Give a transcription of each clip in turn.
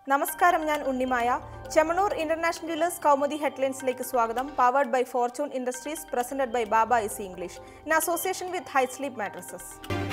നമസ്കാരം ഞാൻ Unnimaya Chemmanur international dealers Kaumudi ഹെഡ്ലൈൻസിലേക്ക് സ്വാഗതം powered by fortune industries presented by Baba easy English in association with high sleep mattresses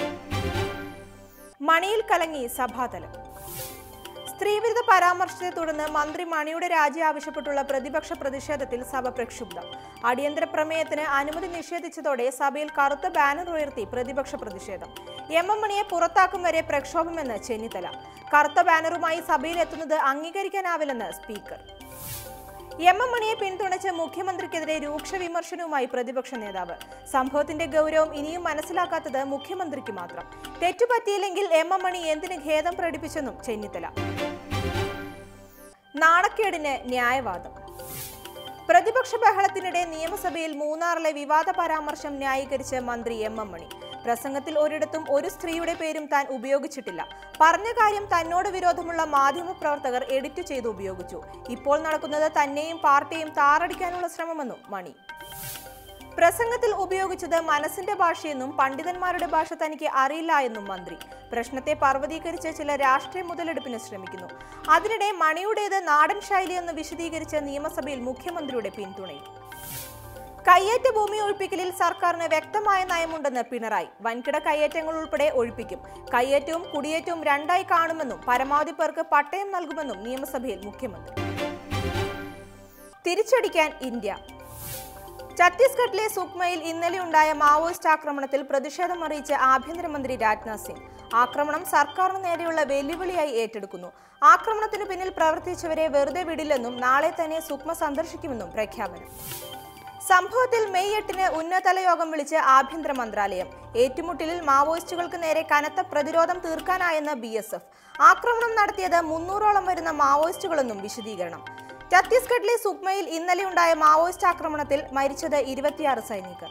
മണിയിൽ കലങ്ങി സഭാതലം സ്ത്രീവിരുദ്ധ പരാമർശത്തെ തുടർന്ന് മന്ത്രി മണിയുടെ രാജി ആവശ്യപ്പെട്ടുള്ള പ്രതിപക്ഷ പ്രതിഷേധത്തിൽ സഭ പ്രക്ഷുബ്ധം അടിയന്തര പ്രമേയത്തിന് അനുമതി നിഷേധിച്ചതോടെ സഭയിൽ കറുത്ത ബാനർ ഉയർത്തി പ്രതിപക്ഷ പ്രതിഷേധം എം എം മണിയെ പുറത്താക്കും വരെ പ്രക്ഷോഭമെന്ന് ചെന്നിത്തല കറുത്ത ബാനറുമായി സഭയിൽ എത്തുന്നത് അംഗീകരിക്കാനാവില്ലെന്ന് സ്പീക്കർ എം എം മണിയെ പിന്തുണച്ച് മുഖ്യമന്ത്രിക്കെതിരെ രൂക്ഷ വിമർശനവുമായി പ്രതിപക്ഷ നേതാവ് സംഭവത്തിന്റെ ഗൗരവം ഇനിയും മനസ്സിലാക്കാത്തത് മുഖ്യമന്ത്രിക്ക് മാത്രം തെറ്റുപറ്റിയില്ലെങ്കിൽ എം എം മണി എന്തിന് ഖേദം പ്രകടിപ്പിച്ചെന്നും ചെന്നിത്തല നാണക്കേടിന് ന്യായവാദം പ്രതിപക്ഷ ബഹളത്തിനിടെ നിയമസഭയിൽ മൂന്നാറിലെ വിവാദ പരാമർശം ന്യായീകരിച്ച് മന്ത്രി എം എം മണി പ്രസംഗത്തിൽ ഒരിടത്തും ഒരു സ്ത്രീയുടെ പേരും താൻ ഉപയോഗിച്ചിട്ടില്ല പറഞ്ഞ കാര്യം തന്നോട് വിരോധമുള്ള മാധ്യമപ്രവർത്തകർ എഡിറ്റ് ചെയ്ത് ഉപയോഗിച്ചു ഇപ്പോൾ നടക്കുന്നത് തന്നെയും പാർട്ടിയും താറടിക്കാനുള്ള ശ്രമമെന്നും മണി പ്രസംഗത്തിൽ ഉപയോഗിച്ചത് മനസ്സിന്റെ ഭാഷയെന്നും പണ്ഡിതന്മാരുടെ ഭാഷ തനിക്ക് അറിയില്ല എന്നും മന്ത്രി പ്രശ്നത്തെ പർവ്വതീകരിച്ച് ചില രാഷ്ട്രീയ മുതലെടുപ്പിന് ശ്രമിക്കുന്നു അതിനിടെ മണിയുടേത് നാടൻ ശൈലിയെന്ന് വിശദീകരിച്ച് നിയമസഭയിൽ മുഖ്യമന്ത്രിയുടെ പിന്തുണയും കയ്യേറ്റ ഭൂമി ഒഴിപ്പിക്കലിൽ സർക്കാരിന് വ്യക്തമായ നയമുണ്ടെന്ന് പിണറായി വൻകിട കയ്യേറ്റങ്ങൾ ഉൾപ്പെടെ ഒഴിപ്പിക്കും കയ്യേറ്റവും കുടിയേറ്റവും രണ്ടായി കാണുമെന്നും പരമാവധി പേർക്ക് പട്ടയം നൽകുമെന്നും നിയമസഭയിൽ മുഖ്യമന്ത്രി തിരിച്ചടിക്കാൻ ഇന്ത്യ ഛത്തീസ്ഗഡിലെ സുക്മയിൽ ഇന്നലെ ഉണ്ടായ മാവോയിസ്റ്റ് ആക്രമണത്തിൽ പ്രതിഷേധം അറിയിച്ച ആഭ്യന്തരമന്ത്രി രാജ്നാഥ് സിംഗ് ആക്രമണം സർക്കാരിന് നേരെയുള്ള വെല്ലുവിളിയായി ഏറ്റെടുക്കുന്നു ആക്രമണത്തിനു പിന്നിൽ പ്രവർത്തിച്ചവരെ വെറുതെ വിടില്ലെന്നും നാളെ തന്നെ സുക്മ സന്ദർശിക്കുമെന്നും പ്രഖ്യാപനം സംഭവത്തിൽ മെയ് എട്ടിന് ഉന്നതതല യോഗം വിളിച്ച് ആഭ്യന്തര മന്ത്രാലയം ഏറ്റുമുട്ടലിൽ മാവോയിസ്റ്റുകൾക്ക് നേരെ കനത്ത പ്രതിരോധം തീർക്കാനായെന്ന് ബി എസ് എഫ് ആക്രമണം നടത്തിയത് മുന്നൂറോളം വരുന്ന മാവോയിസ്റ്റുകളെന്നും വിശദീകരണം ഛത്തീസ്ഗഡിലെ സുക്മയിൽ ഇന്നലെ ഉണ്ടായ മാവോയിസ്റ്റ് ആക്രമണത്തിൽ മരിച്ചത് ഇരുപത്തിയാറ് സൈനികർ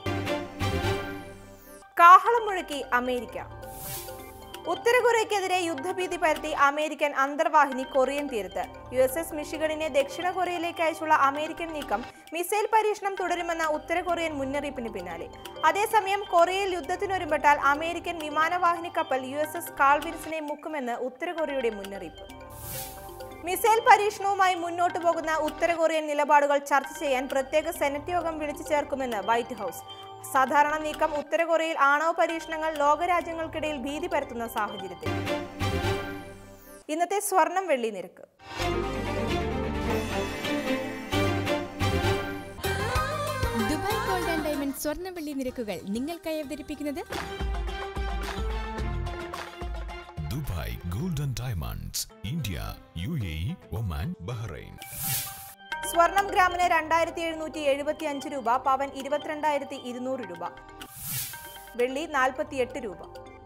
കാഹളം മുഴക്കി അമേരിക്ക ഉത്തര കൊറിയയ്ക്കെതിരെ യുദ്ധഭീതി പരത്തി അമേരിക്കൻ അന്തർവാഹിനി കൊറിയൻ തീരത്ത് യു എസ് എസ് മിഷിഗണിനെ ദക്ഷിണ കൊറിയയിലേക്ക് അയച്ചുള്ള അമേരിക്കൻ നീക്കം മിസൈൽ പരീക്ഷണം തുടരുമെന്ന ഉത്തര കൊറിയൻ മുന്നറിയിപ്പിന് പിന്നാലെ അതേസമയം കൊറിയയിൽ യുദ്ധത്തിനൊരുമ്പെട്ടാൽ അമേരിക്കൻ വിമാനവാഹിനി കപ്പൽ യു എസ് എസ് കാൾവിൻസിനെ മുക്കുമെന്ന് ഉത്തര കൊറിയയുടെ മുന്നറിയിപ്പ് മിസൈൽ പരീക്ഷണവുമായി മുന്നോട്ടു പോകുന്ന ഉത്തര കൊറിയൻ നിലപാടുകൾ ചർച്ച ചെയ്യാൻ പ്രത്യേക സെനറ്റ് യോഗം വിളിച്ചു ചേർക്കുമെന്ന് വൈറ്റ് ഹൗസ് സാധാരണ നീക്കം ഉത്തര കൊറിയയിൽ ആണവ പരീക്ഷണങ്ങൾ ലോകരാജ്യങ്ങൾക്കിടയിൽ ഭീതി പരത്തുന്ന സാഹചര്യത്തിൽ ഇന്നത്തെ സ്വർണം വെള്ളി നിരക്ക് ദുബായ് ഗോൾഡ് ആൻഡ് ഡയമണ്ട് സ്വർണ്ണവെള്ളി നിരക്കുകൾ നിങ്ങൾക്കായി അവതരിപ്പിക്കുന്നത് Dubai golden diamonds India U A E Oman Bahrain സ്വർണം ഗ്രാമിന് രണ്ടായിരത്തി എഴുന്നൂറ്റി എഴുപത്തി അഞ്ച് രൂപ പവൻ ഇരുപത്തിരണ്ടായിരത്തി ഇരുന്നൂറ് രൂപ വെള്ളി നാൽപ്പത്തിയെട്ട് രൂപ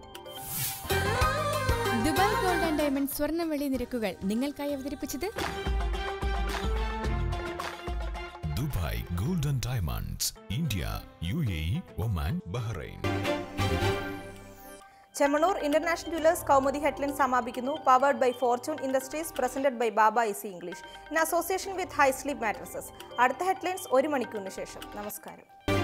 ദുബായ് ഗോൾഡ് ആൻഡ് ഡയമണ്ട് സ്വർണ്ണവെള്ളി നിരക്കുകൾ നിങ്ങൾക്കായി അവതരിപ്പിച്ചത് Dubai golden diamonds India U A E Oman Bahrain Chemmanur international jewellers Kaumudi headline സമാപിക്കുന്നു powered by fortune industries presented by Baba easy English in association with high sleep mattresses അടുത്ത ഹെഡ്ലൈൻസ് ഒരു മണിക്കൂറിന് ശേഷം നമസ്കാരം